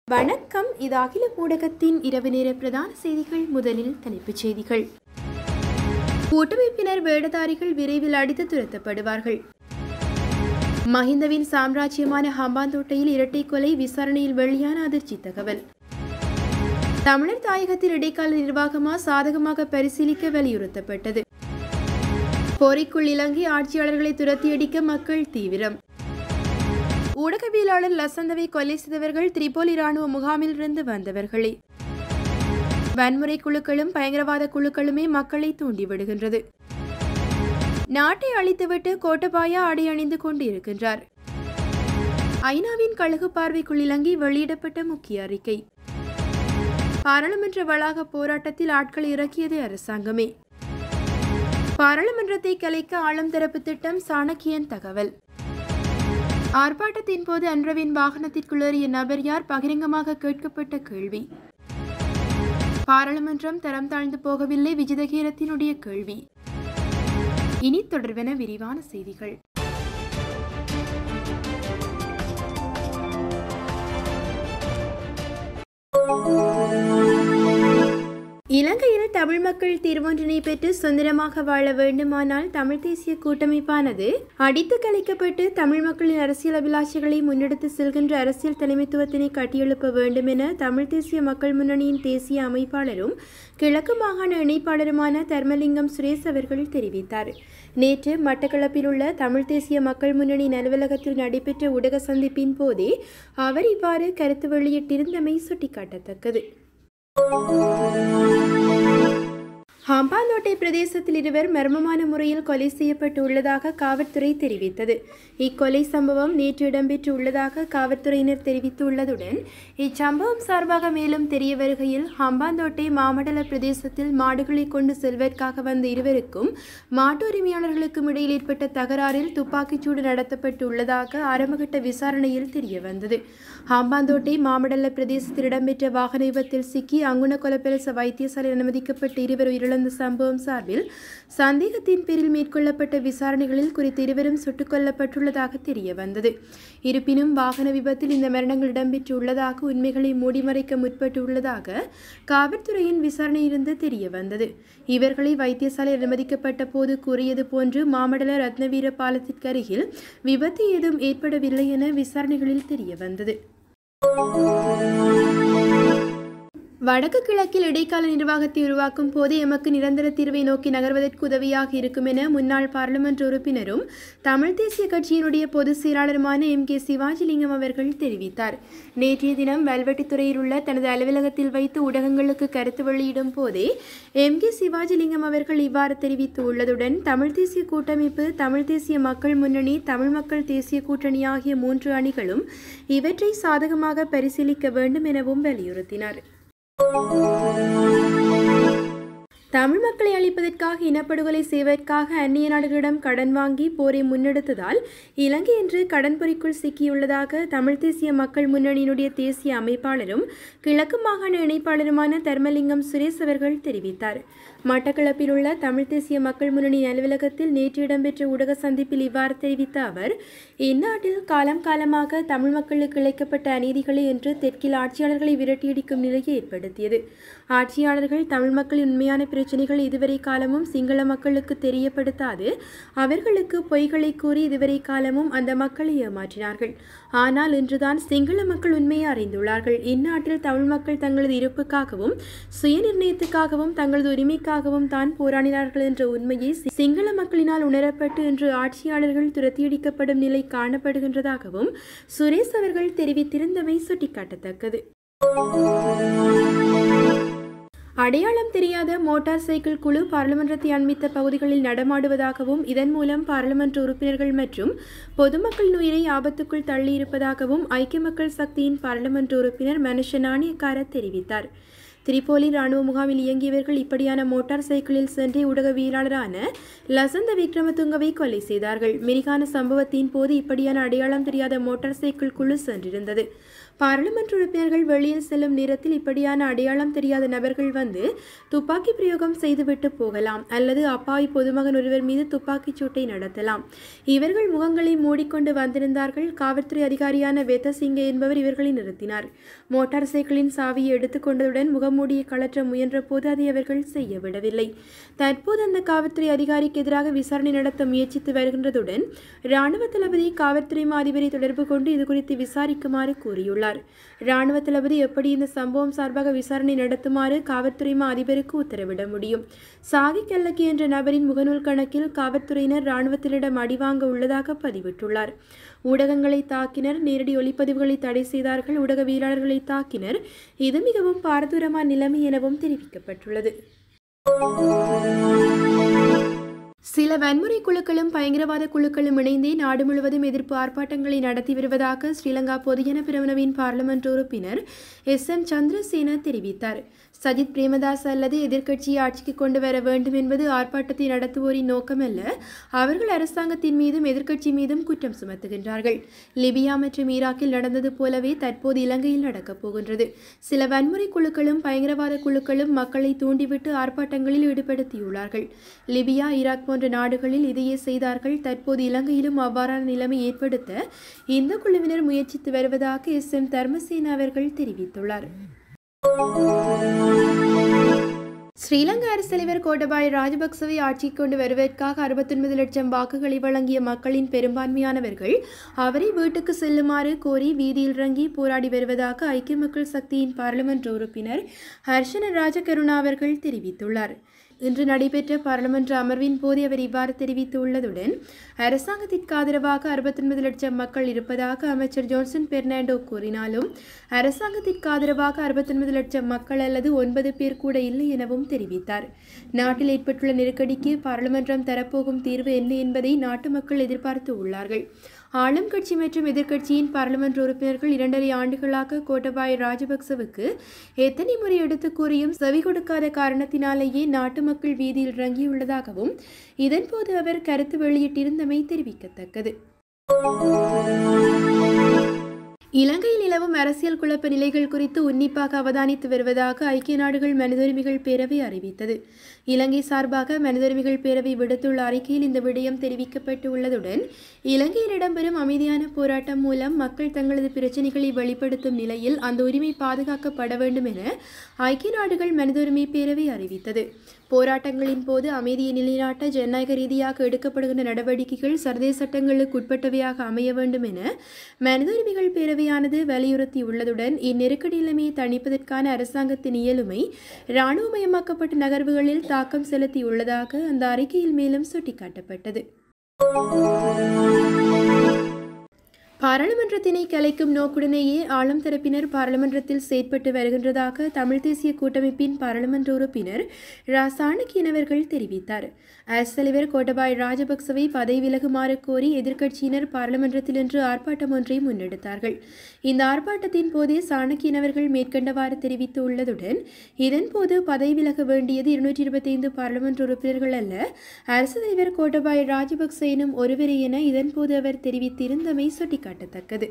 வணக்கம் இது அகில ஊடகத்தின் இரவு நேர பிரதான செய்திகள் முதலில் தலைப்புச் செய்திகள் கூட்டமைப்பினர் வேடதாரிகள் விரைவில் அடித்து துரத்தப்படுவார்கள் மஹிந்தவின் சாம்ராஜ்யமான ஹம்பாந்தோட்டையில் இரட்டை கொலை விசாரணையில் வெளியான அதிர்ச்சி தகவல் தமிழர் தாயகத்தில் இடைக்கால நிர்வாகமா சாதகமாக பரிசீலிக்க வலியுறுத்தப்பட்டது போரிக்குள் இலங்கை ஆட்சியாளர்களை துரத்தியடிக்க மக்கள் தீவிரம் ஊடகவியலாளர் லசந்தவை கொலை செய்தவர்கள் திரிபோலி ராணுவ முகாமிலிருந்து வந்தவர்களே வன்முறை குழுக்களும் பயங்கரவாத குழுக்களுமே மக்களை தூண்டிவிடுகின்றது நாட்டை அழித்துவிட்டு கோட்டபாயா ஆடை அணிந்து கொண்டு இருக்கின்றார் ஐநாவின் கழுகு பார்வைக்குள் இலங்கை வெளியிடப்பட்ட முக்கிய அறிக்கை பாராளுமன்ற வளாக போராட்டத்தில் ஆட்களை இறக்கியது அரசாங்கமே பாராளுமன்றத்தை கலைக்க ஆழம் திறப்பு திட்டம் சாணக்கியன் தகவல் ஆர்ப்பாட்டத்தின் போது அன்றவின் வாகனத்திற்குள்ளேறிய நபர் யார் பகிரங்கமாக கேட்கப்பட்ட கேள்வி பாராளுமன்றம் தரம் தாழ்ந்து போகவில்லை விஜிதகீரத்தினுடைய கேள்வி இனி தொடர்வென விரிவான செய்திகள் இலங்கையில் தமிழ் மக்கள் தீர்வொன்றினை பெற்று சுதந்திரமாக வாழ வேண்டுமானால் தமிழ் தேசிய கூட்டமைப்பானது அடித்து கலைக்கப்பட்டு தமிழ் மக்களின் அரசியல் அபிலாஷைகளை முன்னெடுத்து செல்கின்ற அரசியல் தலைமைத்துவத்தினை கட்டியெழுப்ப வேண்டும் என தமிழ் தேசிய மக்கள் முன்னணியின் தேசிய அமைப்பாளரும் கிழக்கு மாகாண இணைப்பாளருமான தர்மலிங்கம் சுரேஷ் அவர்கள் தெரிவித்தார் நேற்று மட்டக்களப்பில் உள்ள தமிழ் தேசிய மக்கள் முன்னணி அலுவலகத்தில் நடைபெற்ற ஊடக சந்திப்பின் போதே அவர் இவ்வாறு கருத்து வெளியிட்டிருந்தமை சுட்டிக்காட்டத்தக்கது ஹம்பாந்தோட்டை பிரதேசத்தில் இருவர் மர்மமான முறையில் கொலை செய்யப்பட்டு உள்ளதாக காவல்துறை தெரிவித்தது இக்கொலை சம்பவம் நேற்று இடம்பெற்று உள்ளதாக காவல்துறையினர் தெரிவித்துள்ளதுடன் இச்சம்பவம் சார்பாக மேலும் தெரிய வருகையில் ஹம்பாந்தோட்டை மாமண்டல பிரதேசத்தில் மாடுகளை கொண்டு செல்வதற்காக வந்த இருவருக்கும் மாட்டு உரிமையாளர்களுக்கும் இடையில் ஏற்பட்ட தகராறில் துப்பாக்கிச்சூடு நடத்தப்பட்டு உள்ளதாக ஆரம்பகட்ட விசாரணையில் தெரிய வந்தது ஹம்பாந்தோட்டை மாமண்டல பிரதேசத்தில் இடம்பெற்ற வாகன விபத்தில் சிக்கி அங்குண கொலப்பெலச வைத்தியசாலையில் அனுமதிக்கப்பட்ட இருவர் உயிரிழந்த சம்பவம் சார்பில் சந்தேகத்தின் பேரில் மேற்கொள்ளப்பட்ட விசாரணைகளில் குறித்த இருவரும் சுட்டுக் கொல்லப்பட்டுள்ளதாக தெரிய வந்தது இருப்பினும் வாகன விபத்தில் இந்த மரணங்கள் இடம்பெற்றுள்ளதாக உண்மைகளை மூடிமறைக்க முற்பட்டுள்ளதாக காவல்துறையின் விசாரணையிலிருந்து தெரிய வந்தது இவர்களை வைத்தியசாலை அனுமதிக்கப்பட்ட போது கூறியது போன்று மாமடல ரத்னவீர பாலத்திற்கு அருகில் விபத்து ஏதும் ஏற்படவில்லை என விசாரணைகளில் தெரிய வந்தது வடக்கு கிழக்கில் இடைக்கால நிர்வாகத்தை உருவாக்கும் போது எமக்கு நிரந்தர தீர்வை நோக்கி நகர்வதற்கு உதவியாக இருக்கும் என முன்னாள் பாராளுமன்ற உறுப்பினரும் தமிழ் தேசிய கட்சியினுடைய பொதுச் செயலாளருமான எம் கே சிவாஜிலிங்கம் அவர்கள் தெரிவித்தார் நேற்றைய தினம் வல்வெட்டித்துறையில் உள்ள தனது அலுவலகத்தில் வைத்து ஊடகங்களுக்கு கருத்து வெளியிடும் போதே எம் கே சிவாஜிலிங்கம் அவர்கள் இவ்வாறு தெரிவித்து உள்ளதுடன் தமிழ் தேசிய கூட்டமைப்பு தமிழ் தேசிய மக்கள் முன்னணி தமிழ் மக்கள் தேசிய கூட்டணி ஆகிய மூன்று அணிகளும் இவற்றை சாதகமாக பரிசீலிக்க வேண்டும் எனவும் வலியுறுத்தினார் தமிழ் மக்களை அழிப்பதற்காக இனப்படுகொலை செய்வதற்காக அந்நிய நாடுகளிடம் கடன் வாங்கி போரை முன்னெடுத்ததால் இலங்கை இன்று கடன் பொறிக்குள் சிக்கியுள்ளதாக தமிழ் தேசிய மக்கள் முன்னணியினுடைய தேசிய அமைப்பாளரும் கிழக்கு மாகாண இணைப்பாளருமான தர்மலிங்கம் சுரேஷ் அவர்கள் தெரிவித்தார் மட்டக்களப்பில் உள்ள தமிழ் தேசிய மக்கள் முன்னணி அலுவலகத்தில் நேற்று இடம்பெற்ற ஊடக சந்திப்பில் இவ்வாறு தெரிவித்த அவர் இந்நாட்டில் காலம் காலமாக தமிழ் மக்களுக்கு இழைக்கப்பட்ட அநீதிகளை என்று தெற்கில் ஆட்சியாளர்களை விரட்டியடிக்கும் நிலையை ஏற்படுத்தியது ஆட்சியாளர்கள் தமிழ் மக்களின் உண்மையான பிரச்சனைகள் இதுவரை காலமும் சிங்கள மக்களுக்கு தெரியப்படுத்தாது அவர்களுக்கு பொய்களை கூறி இதுவரை காலமும் அந்த மக்களை ஏமாற்றினார்கள் ஆனால் இன்றுதான் சிங்கள மக்கள் உண்மையை அறிந்துள்ளார்கள் இந்நாட்டில் தமிழ் மக்கள் தங்களது இருப்புக்காகவும் சுயநிர்ணயத்துக்காகவும் தங்களது உரிமைக்காகவும் தான் போராடினார்கள் என்ற உண்மையை சிங்கள மக்களினால் உணரப்பட்டு இன்று ஆட்சியாளர்கள் துரத்தியடிக்கப்படும் நிலை காணப்படுகின்றதாகவும் சுரேஷ் அவர்கள் தெரிவித்திருந்தமை சுட்டிக்காட்டத்தக்கது அடையாளம் தெரியாத மோட்டார் சைக்கிள் குழு பாராளுமன்றத்தை அண்மித்த பகுதிகளில் நடமாடுவதாகவும் இதன் மூலம் பாராளுமன்ற உறுப்பினர்கள் மற்றும் பொதுமக்களின் உயிரை ஆபத்துக்குள் தள்ளியிருப்பதாகவும் ஐக்கிய மக்கள் சக்தியின் பாராளுமன்ற உறுப்பினர் மனுஷ நாணயக்கார தெரிவித்தார் திரிபோலி ராணுவ முகாமில் இயங்கியவர்கள் இப்படியான மோட்டார் சைக்கிளில் சென்று ஊடகவியலாளரான லசந்த விக்ரமதுங்கவை கொலை செய்தார்கள் மிரிகான சம்பவத்தின் போது இப்படியான அடையாளம் தெரியாத மோட்டார் சைக்கிள் குழு சென்றிருந்தது பாராளுமன்ற உறுப்பினர்கள் வெளியில் செல்லும் நேரத்தில் இப்படியான அடையாளம் தெரியாத நபர்கள் வந்து துப்பாக்கி பிரயோகம் செய்துவிட்டு போகலாம் அல்லது அப்பாவி பொதுமகன் ஒருவர் மீது துப்பாக்கிச் சூட்டை நடத்தலாம் இவர்கள் முகங்களை மூடிக்கொண்டு வந்திருந்தார்கள் காவல்துறை அதிகாரியான வேதசிங்க என்பவர் இவர்களை நிறுத்தினார் மோட்டார் சைக்கிளின் சாவியை எடுத்துக்கொண்டதுடன் முகமூடியை கழற்ற முயன்ற போது அதை அவர்கள் செய்ய விடவில்லை தற்போது அந்த காவல்துறை அதிகாரிக்கு எதிராக விசாரணை நடத்த முயற்சித்து வருகின்றதுடன் இராணுவ தளபதி காவல்துறை மா அதிபரை தொடர்பு கொண்டு இதுகுறித்து விசாரிக்குமாறு கூறியுள்ளார் இராணுவ தளபதி எப்படி இந்த சம்பவம் சார்பாக விசாரணை நடத்துமாறு காவல்துறை மா அதிபருக்கு உத்தரவிட முடியும் சாகி கல்லக்கி என்ற நபரின் முகநூல் கணக்கில் காவல்துறையினர் இராணுவத்தினரிடம் அடிவாங்க உள்ளதாக பதிவிட்டுள்ளார் ஊடகங்களை தாக்கினர் நேரடி ஒளிப்பதிவுகளை தடை செய்தார்கள் ஊடகவியலாளர்களை தாக்கினர் இது மிகவும் பாரதூரமான நிலைமை எனவும் தெரிவிக்கப்பட்டுள்ளது சில வன்முறை குழுக்களும் பயங்கரவாத குழுக்களும் இணைந்தே நாடு முழுவதும் எதிர்ப்பு ஆர்ப்பாட்டங்களை நடத்தி வருவதாக ஸ்ரீலங்கா பொதுஜன பிரமுனவின் பார்லமெண்ட் உறுப்பினர் எஸ் எம் சந்திரசேன தெரிவித்தார் சஜித் பிரேமதாஸ் அல்லது எதிர்க்கட்சியை ஆட்சிக்கு கொண்டு வர வேண்டும் என்பது ஆர்ப்பாட்டத்தை நடத்துவோரின் நோக்கமல்ல அவர்கள் அரசாங்கத்தின் மீதும் எதிர்க்கட்சி மீதும் குற்றம் சுமத்துகின்றார்கள் லிபியா மற்றும் ஈராக்கில் நடந்தது போலவே தற்போது இலங்கையில் நடக்கப் போகின்றது சில வன்முறை குழுக்களும் பயங்கரவாத குழுக்களும் மக்களை தூண்டிவிட்டு ஆர்ப்பாட்டங்களில் ஈடுபடுத்தியுள்ளார்கள் லிபியா ஈராக் போன்ற நாடுகளில் இதையே செய்தார்கள் தற்போது இலங்கையிலும் அவ்வாறான நிலைமை ஏற்படுத்த இந்த குழுவினர் முயற்சித்து வருவதாக எஸ் எம் தர்மசேன அவர்கள் தெரிவித்துள்ளார் ஸ்ரீலங்கா அரசு தலைவர் கோட்டபாய ராஜபக்சவை ஆட்சிக்கு கொண்டு வருவதற்காக அறுபத்தொன்பது லட்சம் வாக்குகளை வழங்கிய மக்களின் பெரும்பான்மையானவர்கள் அவரை வீட்டுக்கு செல்லுமாறு கோரி வீதியில் இறங்கி போராடி வருவதாக ஐக்கிய மக்கள் சக்தியின் பாராளுமன்ற உறுப்பினர் ஹர்ஷன ராஜகருணா அவர்கள் தெரிவித்துள்ளார் இன்று நடைபெற்ற பாராளுமன்ற அமர்வின் போது அவர் இவ்வாறு தெரிவித்துள்ளதுடன் அரசாங்கத்திற்கு ஆதரவாக அறுபத்தொன்பது லட்சம் மக்கள் இருப்பதாக அமைச்சர் ஜோன்சன் பெர்னாண்டோ கூறினாலும் அரசாங்கத்திற்கு ஆதரவாக அறுபத்தொன்பது லட்சம் மக்கள் அல்லது ஒன்பது பேர் கூட இல்லை எனவும் தெரிவித்தார் நாட்டில் ஏற்பட்டுள்ள நெருக்கடிக்கு பாராளுமன்றம் தரப்போகும் தீர்வு என்ன என்பதை நாட்டு மக்கள் எதிர்பார்த்து உள்ளார்கள் ஆளும் கட்சி மற்றும் எதிர்க்கட்சியின் பாராளுமன்ற உறுப்பினர்கள் இரண்டரை ஆண்டுகளாக கோட்டபாய ராஜபக்சவுக்கு எத்தனை முறை எடுத்து கூறியும் செவி கொடுக்காத காரணத்தினாலேயே நாட்டு மக்கள் வீதியில் இறங்கியுள்ளதாகவும் இதன்போது அவர் கருத்து வெளியிட்டிருந்தமை தெரிவிக்கத்தக்கது இலங்கையில் நிலவும் அரசியல் குழப்ப நிலைகள் குறித்து உன்னிப்பாக அவதானித்து வருவதாக ஐக்கிய நாடுகள் மனித உரிமைகள் பேரவை அறிவித்தது இலங்கை சார்பாக மனித உரிமைகள் பேரவை விடுத்துள்ள அறிக்கையில் இந்த விடயம் தெரிவிக்கப்பட்டு உள்ளதுடன் இலங்கையில் இடம்பெறும் அமைதியான போராட்டம் மூலம் மக்கள் தங்களது பிரச்சினைகளை வெளிப்படுத்தும் நிலையில் அந்த உரிமை பாதுகாக்கப்பட வேண்டும் என ஐக்கிய நாடுகள் மனித உரிமை பேரவை அறிவித்தது போராட்டங்களின் போது அமைதியை நிலைநாட்ட ஜனநாயக ரீதியாக எடுக்கப்படுகின்ற நடவடிக்கைகள் சர்வதேச சட்டங்களுக்கு உட்பட்டவையாக அமைய வேண்டும் என மனித உரிமைகள் பேரவையானது வலியுறுத்தியுள்ளதுடன் இந்நெருக்கடி நிலைமையை தணிப்பதற்கான அரசாங்கத்தின் இயலுமை இராணுவமயமாக்கப்பட்ட நகர்வுகளில் தாக்கம் செலுத்தியுள்ளதாக அந்த அறிக்கையில் மேலும் சுட்டிக்காட்டப்பட்டது பாராளுமன்றத்தினை கலைக்கும் நோக்குடனேயே ஆளும் தரப்பினர் பாராளுமன்றத்தில் செயற்பட்டு வருகின்றதாக தமிழ் தேசிய கூட்டமைப்பின் பாராளுமன்ற உறுப்பினர் ரா சாணக்கியன் அவர்கள் தெரிவித்தார் அரசு தலைவர் கோட்டபாய் ராஜபக்சவை பதவி விலகுமாறு கோரி எதிர்க்கட்சியினர் பாராளுமன்றத்தில் இன்று ஆர்ப்பாட்டம் ஒன்றை முன்னெடுத்தார்கள் இந்த ஆர்ப்பாட்டத்தின் போதே சாணக்கியன் அவர்கள் மேற்கண்டவாறு தெரிவித்து உள்ளதுடன் இதன்போது பதவி விலக வேண்டியது இருநூற்றி இருபத்தைந்து பாராளுமன்ற உறுப்பினர்கள் அல்ல அரசு தலைவர் கோட்டபாய ராஜபக்ச எனும் ஒருவரே என இதன்போது அவர் தெரிவித்திருந்தமை சுட்டிக்காட்டத்தக்கது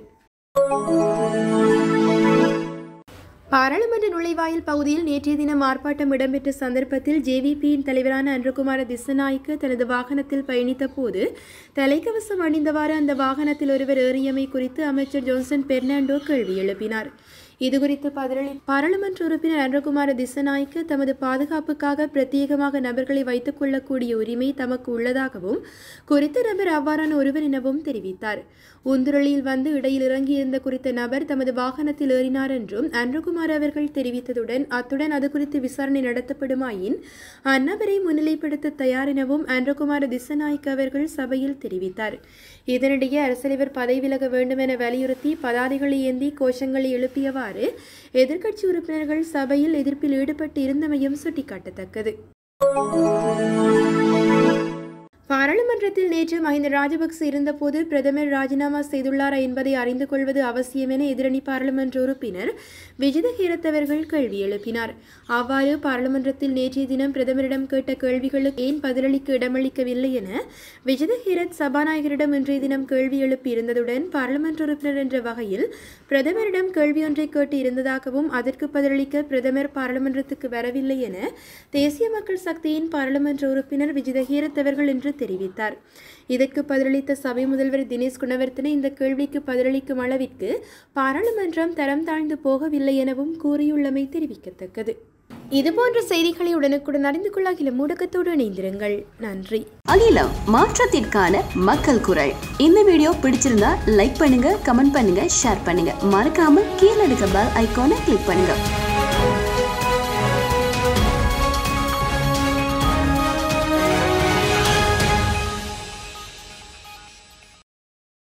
பாராளுமன்ற நுழைவாயில் பகுதியில் நேற்றைய தினம் ஆர்ப்பாட்டம் இடம்பெற்ற சந்தர்ப்பத்தில் ஜேவிபியின் தலைவரான அன்றகுமார திசநாய்க்கு தனது வாகனத்தில் பயணித்த போது தலைக்கவசம் அணிந்தவாறு அந்த வாகனத்தில் ஒருவர் ஏறியமை குறித்து அமைச்சர் ஜோன்சன் பெர்னாண்டோ கேள்வி எழுப்பினார் இதுகுறித்து பதிலளி பாராளுமன்ற உறுப்பினர் அன்றகுமார திசநாய்க்கு தமது பாதுகாப்புக்காக பிரத்யேகமாக நபர்களை வைத்துக் கொள்ளக்கூடிய உரிமை தமக்கு உள்ளதாகவும் குறித்த நபர் அவ்வாறான ஒருவர் எனவும் தெரிவித்தார் உந்துரளியில் வந்து இடையில் இறங்கியிருந்த குறித்த நபர் தமது வாகனத்தில் ஏறினார் என்றும் அன்றகுமார் அவர்கள் தெரிவித்ததுடன் அத்துடன் அது குறித்து விசாரணை நடத்தப்படுமாயின் அந்நபரை முன்னிலைப்படுத்த தயார் எனவும் அன்றகுமார திசநாய்க்கு அவர்கள் சபையில் தெரிவித்தார் இதனிடையே அரசலைவர் பதவி விலக வேண்டும் என வலியுறுத்தி பதாதைகளை ஏந்தி கோஷங்களை எழுப்பியவாறு எதிர்க்கட்சி உறுப்பினர்கள் சபையில் எதிர்ப்பில் ஈடுபட்டு இருந்தமையும் சுட்டிக்காட்டத்தக்கது பாராளுமன்றத்தில் நேற்று மஹிந்த ராஜபக்ச இருந்தபோது பிரதமர் ராஜினாமா செய்துள்ளாரா என்பதை அறிந்து கொள்வது அவசியம் என எதிரணி பாராளுமன்ற உறுப்பினர் விஜித ஹீரத்தவர்கள் கேள்வி எழுப்பினார் அவ்வாறு பாராளுமன்றத்தில் நேற்றைய தினம் பிரதமரிடம் கேட்ட கேள்விகளுக்கு ஏன் பதிலளிக்க இடமளிக்கவில்லை என விஜித ஹீரத் சபாநாயகரிடம் இன்றைய தினம் கேள்வி எழுப்பி இருந்ததுடன் பாராளுமன்ற உறுப்பினர் என்ற வகையில் பிரதமரிடம் கேள்வி ஒன்றை கேட்டு இருந்ததாகவும் அதற்கு பதிலளிக்க பிரதமர் பாராளுமன்றத்துக்கு வரவில்லை என தேசிய மக்கள் சக்தியின் பாராளுமன்ற உறுப்பினர் விஜித ஹீரத் அவர்கள் என்று தெரிவித்தார் இதற்கு பதிலளித்த சபை முதல்வர் தினேஷ் குணவர்த்தன இந்த கேள்விக்கு பதிலளிக்கும் அளவிற்கு பாராளுமன்றம் தரம் தாழ்ந்து போகவில்லை எனவும் கூறியுள்ளமை தெரிவிக்கத்தக்கது இதுபோன்ற செய்திகளை உடனுக்குடன் அறிந்து கொள்ள அகில ஊடகத்தோடு இணைந்திருங்கள் நன்றி அகிலம் மாற்றத்திற்கான மக்கள் குரல் இந்த வீடியோ பிடிச்சிருந்தா லைக் பண்ணுங்க கமெண்ட் பண்ணுங்க ஷேர் பண்ணுங்க மறக்காம கீழே இருக்க பெல் ஐகானை கிளிக் பண்ணுங்க